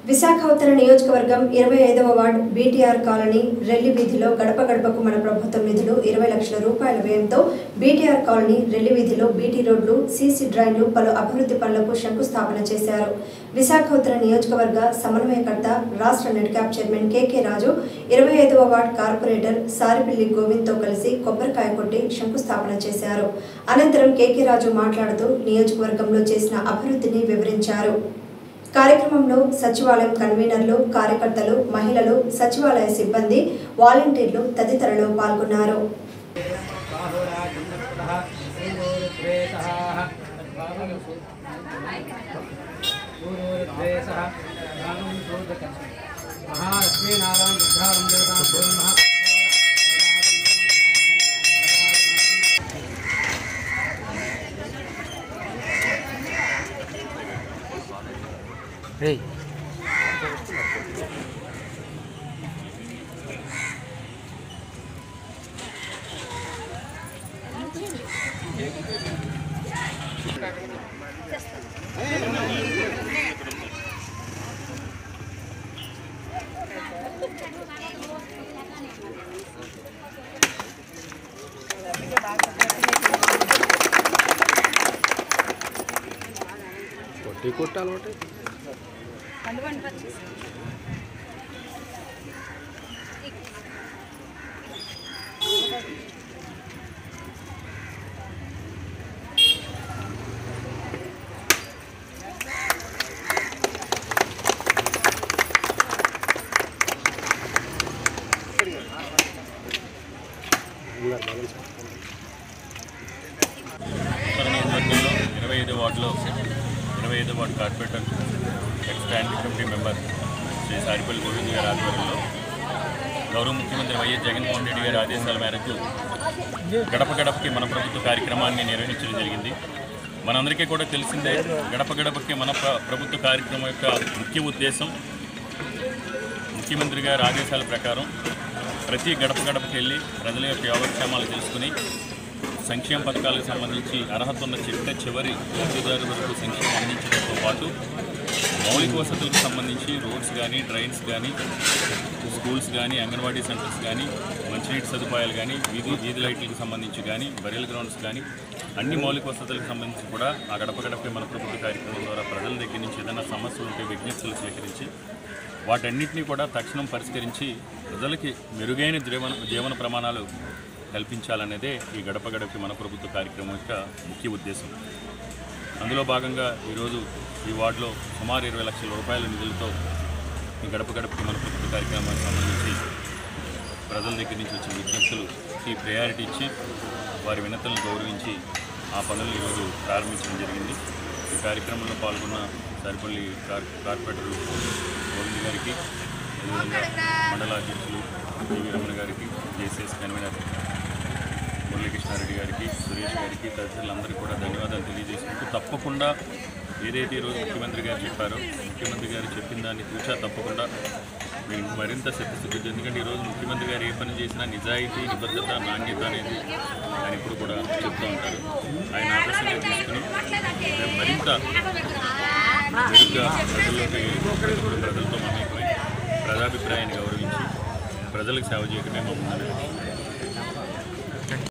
విశాఖ ఉత్తర నియోజకవర్గం ఇరవై ఐదవ వార్డు బీటీఆర్ కాలనీ రెల్లి వీధిలో గడప గడపకు మన ప్రభుత్వం నిధులు ఇరవై లక్షల రూపాయల వ్యయంతో బీటీఆర్ కాలనీ రెల్లి వీధిలో బీటీ రోడ్లు సీసీ డ్రైన్లు పలు అభివృద్ధి పనులకు శంకుస్థాపన చేశారు విశాఖ ఉత్తర నియోజకవర్గ సమన్వయకర్త రాష్ట్ర net cap chairman K K Raju ఇరవై ఐదవ వార్డు కార్పొరేటర్ సారిపిల్లి గోవింద్తో కలిసి కొబ్బరికాయ కొట్టి శంకుస్థాపన చేశారు అనంతరం కేకే రాజు మాట్లాడుతూ నియోజకవర్గంలో చేసిన అభివృద్ధిని వివరించారు కార్యక్రమంలో సచివాలయం కన్వీనర్లు కార్యకర్తలు మహిళలు సచివాలయ సిబ్బంది వాలంటీర్లు తదితరులు పాల్గొన్నారు మహాలక్ష్మీనారాయణ బుద్ధారం దేవతాం భూమి మహా కొట్టి కొట్టాలి ఒకటి ఉత్తర నియోజకవర్గంలో ఇరవై ఐదు వార్డులో ఇరవై ఐదు ward corporator ex standing committee member Shri Saripalli Govind గారి ఆధ్వర్యంలో గౌరవ ముఖ్యమంత్రి వైఎస్ జగన్మోహన్ రెడ్డి గారి ఆదేశాల మేరకు గడప గడపకి మన ప్రభుత్వ కార్యక్రమాన్ని నిర్వహించడం జరిగింది మనందరికీ కూడా తెలిసిందే గడప గడపకి మన ప్ర- ప్రభుత్వ కార్యక్రమం యొక్క ముఖ్య ఉద్దేశం ముఖ్యమంత్రి గారి ఆదేశాల ప్రకారం ప్రతి గడప గడపకి వెళ్ళి ప్రజల యొక్క యోగక్షేమాలు తెలుసుకుని సంక్షేమ పథకాలకు సంబంధించి అర్హత ఉన్న చిట్ట చివరి లబ్ధిదారు వరకు సంక్షేమం అందించడంతో పాటు మౌలిక వసతులకు సంబంధించి రోడ్స్ కానీ డ్రైన్స్ కానీ స్కూల్స్ కానీ అంగన్వాడీ సెంటర్స్ కానీ మంచినీటి సదుపాయాలు కానీ వీధి వీధి లైట్లకు సంబంధించి కానీ బరియల్ గ్రౌండ్స్ కానీ అన్ని మౌలిక వసతులకు సంబంధించి కూడా ఆ గడప గడపే మన ప్రభుత్వ కార్యక్రమం ద్వారా ప్రజల దగ్గర నుంచి ఏదైనా సమస్యలు ఉంటే విజ్ఞప్తులు స్వీకరించి వాటన్నిటినీ కూడా తక్షణం పరిష్కరించి ప్రజలకి మెరుగైన జీవన జీవన ప్రమాణాలు కల్పించాలనేదే ఈ గడప గడపకి మన ప్రభుత్వ కార్యక్రమం యొక్క ముఖ్య ఉద్దేశం అందులో భాగంగా ఈరోజు ఈ వార్డులో సుమారు ఇరవై లక్షల రూపాయల నిధులతో ఈ గడప గడపకి మన ప్రభుత్వ కార్యక్రమానికి సంబంధించి ప్రజల దగ్గర నుంచి వచ్చిన విజ్ఞప్తులకి ప్రయారిటీ ఇచ్చి వారి వినతులను గౌరవించి ఆ పనులు ఈరోజు ప్రారంభించడం జరిగింది ఈ కార్యక్రమంలో పాల్గొన్న సరిపల్లి కార్ కార్పొరేటర్ గోవింద్ గారికి అదేవిధంగా మండల అధ్యక్షులు టీవీ రమణ గారికి జేసీఎస్ కన్వీనర్ మురళీకృష్ణారెడ్డి గారికి సురేష్ గారికి తదితరులందరికీ కూడా ధన్యవాదాలు తెలియజేసుకుంటూ తప్పకుండా ఏదైతే ఈరోజు ముఖ్యమంత్రి గారు చెప్పారో ముఖ్యమంత్రి గారు చెప్పిన దాన్ని చూసా తప్పకుండా మేము మరింత శక్తిశుద్ధి ఎందుకంటే ఈరోజు ముఖ్యమంత్రి గారు ఏ పని చేసినా నిజాయితీ నిబద్ధత నాణ్యత అనేది ఆయన ఇప్పుడు కూడా చెప్తూ ఉంటారు ఆయన ఆదర్శంగా తీసుకుని రేపు మరింత మెరుగ్గా ప్రజల్లోకి ప్రజలతో మమేకమై ప్రజాభిప్రాయాన్ని గౌరవించి ప్రజలకు సేవ చేయడమే మా ముందు